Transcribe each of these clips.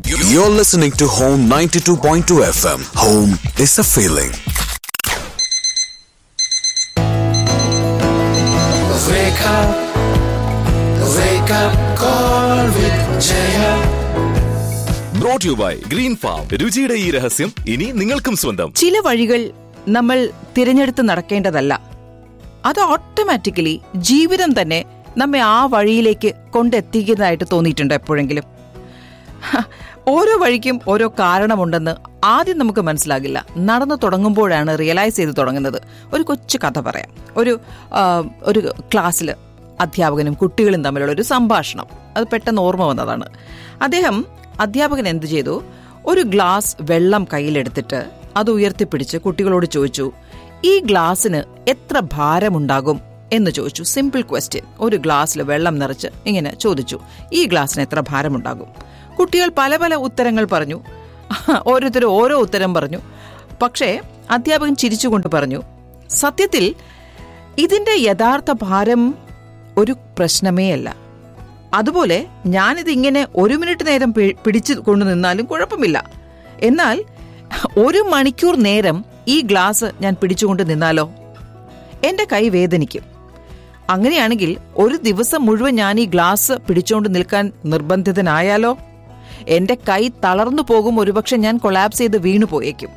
You're listening to Home 92.2 FM. Home is a feeling. Wake up, wake up, call with Jaya. Brought you by green farm രുചിയുടെ ഈ രഹസ്യം ഇനി നിങ്ങൾക്കും സ്വന്തം ചില വഴികൾ നമ്മൾ തിരഞ്ഞെടുത്ത് നടക്കേണ്ടതല്ല അത് ഓട്ടോമാറ്റിക്കലി ജീവിതം തന്നെ നമ്മെ ആ വഴിയിലേക്ക് കൊണ്ടെത്തിക്കുന്നതായിട്ട് തോന്നിയിട്ടുണ്ട് എപ്പോഴെങ്കിലും ഹ, ഓരോ വഴിക്കും ഓരോ കാരണമുണ്ടെന്ന് ആദ്യം നമുക്ക് മനസ്സിലാകില്ല നടന്നു തുടങ്ങുമ്പോഴാണ് റിയലൈസ് ചെയ്ത് തുടങ്ങുന്നത് ഒരു കൊച്ചു കഥ പറയാം ഒരു ആ, ഒരു ക്ലാസ്സിൽ അധ്യാപകനും കുട്ടികളും തമ്മിലുള്ള ഒരു സംഭാഷണം അത് പെട്ടെന്ന് ഓർമ്മ വന്നതാണ് അദ്ദേഹം അധ്യാപകൻ എന്ത് ചെയ്തു ഒരു ഗ്ലാസ് വെള്ളം കയ്യിലെടുത്തിട്ട് അത് ഉയർത്തിപ്പിടിച്ച് കുട്ടികളോട് ചോദിച്ചു ഈ ഗ്ലാസ്സിന് എത്ര ഭാരമുണ്ടാകും എന്ന് ചോദിച്ചു സിമ്പിൾ ക്വസ്റ്റ്യൻ ഒരു ഗ്ലാസ്സിൽ വെള്ളം നിറച്ച് ഇങ്ങനെ ചോദിച്ചു ഈ ഗ്ലാസ്സിന് എത്ര ഭാരമുണ്ടാകും കുട്ടികൾ പല പല ഉത്തരങ്ങൾ പറഞ്ഞു ഓരോരുത്തരും ഓരോ ഉത്തരം പറഞ്ഞു പക്ഷേ അധ്യാപകൻ ചിരിച്ചുകൊണ്ട് പറഞ്ഞു സത്യത്തിൽ ഇതിന്റെ യഥാർത്ഥ ഭാരം ഒരു പ്രശ്നമേ അല്ല അതുപോലെ ഞാനിത് ഇങ്ങനെ ഒരു മിനിറ്റ് നേരം പി- പിടിച്ചു കൊണ്ടു നിന്നാലും കുഴപ്പമില്ല എന്നാൽ ഒരു മണിക്കൂർ നേരം ഈ ഗ്ലാസ് ഞാൻ പിടിച്ചുകൊണ്ട് നിന്നാലോ എന്റെ കൈ വേദനിക്കും അങ്ങനെയാണെങ്കിൽ ഒരു ദിവസം മുഴുവൻ ഞാൻ ഈ ഗ്ലാസ് പിടിച്ചുകൊണ്ട് നിൽക്കാൻ നിർബന്ധിതനായാലോ എന്റെ കൈ തളർന്നു പോകും ഒരുപക്ഷെ ഞാൻ കൊളാപ്സ് ചെയ്ത് വീണു പോയേക്കും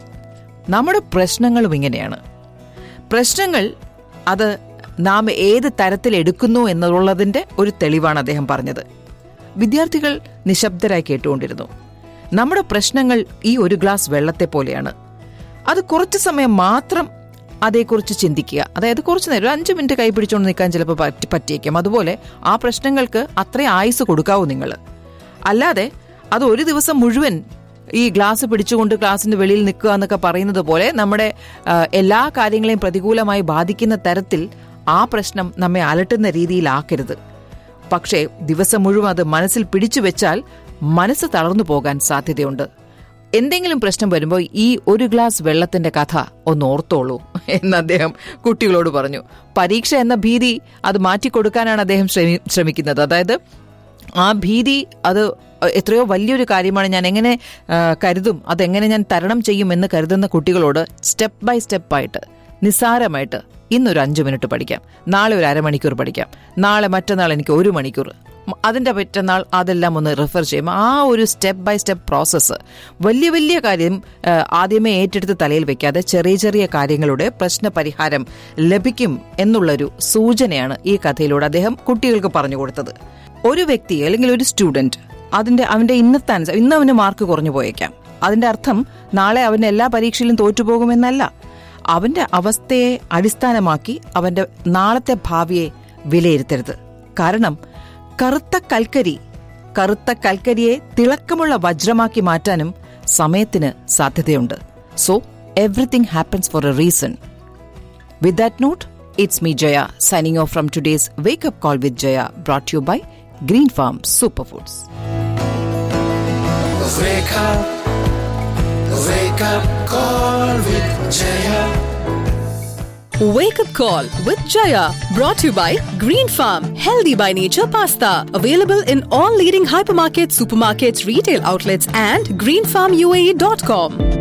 നമ്മുടെ പ്രശ്നങ്ങളും ഇങ്ങനെയാണ് പ്രശ്നങ്ങൾ അത് നാം ഏത് തരത്തിൽ എടുക്കുന്നു എന്നുള്ളതിന്റെ ഒരു തെളിവാണ് അദ്ദേഹം പറഞ്ഞത് വിദ്യാർത്ഥികൾ നിശബ്ദരായി കേട്ടുകൊണ്ടിരുന്നു നമ്മുടെ പ്രശ്നങ്ങൾ ഈ ഒരു ഗ്ലാസ് വെള്ളത്തെ പോലെയാണ് അത് കുറച്ചു സമയം മാത്രം അതേക്കുറിച്ച് ചിന്തിക്കുക അതായത് കുറച്ചു നേരം ഒരു അഞ്ച് മിനിറ്റ് കൈ പിടിച്ചുകൊണ്ട് നിൽക്കാൻ ചിലപ്പോൾ പറ്റി- പറ്റിയേക്കാം അതുപോലെ ആ പ്രശ്നങ്ങൾക്ക് അത്രയും ആയുസ് കൊടുക്കാവൂ നിങ്ങൾ അല്ലാതെ അത് ഒരു ദിവസം മുഴുവൻ ഈ ഗ്ലാസ് പിടിച്ചുകൊണ്ട് ഗ്ലാസിന്റെ വെളിയിൽ നിൽക്കുക എന്നൊക്കെ പറയുന്നത് പോലെ നമ്മുടെ ആ, എല്ലാ കാര്യങ്ങളെയും പ്രതികൂലമായി ബാധിക്കുന്ന തരത്തിൽ ആ പ്രശ്നം നമ്മെ അലട്ടുന്ന രീതിയിലാക്കരുത് പക്ഷേ ദിവസം മുഴുവൻ അത് മനസ്സിൽ പിടിച്ചു വെച്ചാൽ മനസ്സ് തളർന്നു പോകാൻ സാധ്യതയുണ്ട് എന്തെങ്കിലും പ്രശ്നം വരുമ്പോൾ ഈ ഒരു ഗ്ലാസ് വെള്ളത്തിന്റെ കഥ ഒന്ന് ഓർത്തോളൂ എന്ന് അദ്ദേഹം കുട്ടികളോട് പറഞ്ഞു പരീക്ഷ എന്ന ഭീതി അത് മാറ്റിക്കൊടുക്കാനാണ് അദ്ദേഹം ശ്രമി- ശ്രമിക്കുന്നത് അതായത് ആ ഭീതി അത് എത്രയോ വലിയൊരു കാര്യമാണ് ഞാൻ എങ്ങനെ ആ, കരുതും അതെങ്ങനെ ഞാൻ തരണം ചെയ്യും എന്ന് കരുതുന്ന കുട്ടികളോട് സ്റ്റെപ്പ് ബൈ സ്റ്റെപ്പായിട്ട് നിസ്സാരമായിട്ട് ഇന്നൊരു അഞ്ചു മിനിറ്റ് പഠിക്കാം നാളെ ഒരു അരമണിക്കൂർ പഠിക്കാം നാളെ മറ്റന്നാൾ എനിക്ക് ഒരു മണിക്കൂർ മ- അതിന്റെ മറ്റന്നാൾ അതെല്ലാം ഒന്ന് റെഫർ ചെയ്യും ആ ഒരു സ്റ്റെപ്പ് ബൈ സ്റ്റെപ്പ് പ്രോസസ്സ് വലിയ വലിയ കാര്യം ആ, ആദ്യമേ ഏറ്റെടുത്ത് തലയിൽ വെക്കാതെ ചെറിയ ചെറിയ കാര്യങ്ങളുടെ പ്രശ്ന പരിഹാരം ലഭിക്കും എന്നുള്ളൊരു സൂചനയാണ് ഈ കഥയിലൂടെ അദ്ദേഹം കുട്ടികൾക്ക് പറഞ്ഞു കൊടുത്തത് ഒരു വ്യക്തി അല്ലെങ്കിൽ ഒരു സ്റ്റുഡന്റ് അതിന്റെ അവന്റെ ഇന്നത്തെ അനുസ- ഇന്ന് അവന് മാർക്ക് കുറഞ്ഞു പോയേക്കാം അതിന്റെ അർത്ഥം നാളെ അവൻ എല്ലാ പരീക്ഷയിലും തോറ്റുപോകുമെന്നല്ല അവന്റെ അവസ്ഥയെ അടിസ്ഥാനമാക്കി അവന്റെ നാളത്തെ ഭാവിയെ വിലയിരുത്തരുത് കാരണം കറുത്ത കൽക്കരി കറുത്ത കൽക്കരിയെ തിളക്കമുള്ള വജ്രമാക്കി മാറ്റാനും സമയത്തിന് സാധ്യതയുണ്ട് so everything happens for a reason With that note, it's me Jaya signing off from today's Wake Up Call with Jaya brought to you by Green Farm Superfoods. Wake up, wake up, call with Jaya. Wake up call with Jaya brought to you by Green Farm Healthy by Nature Pasta available in all leading hypermarkets, supermarkets, retail outlets and greenfarmuae.com.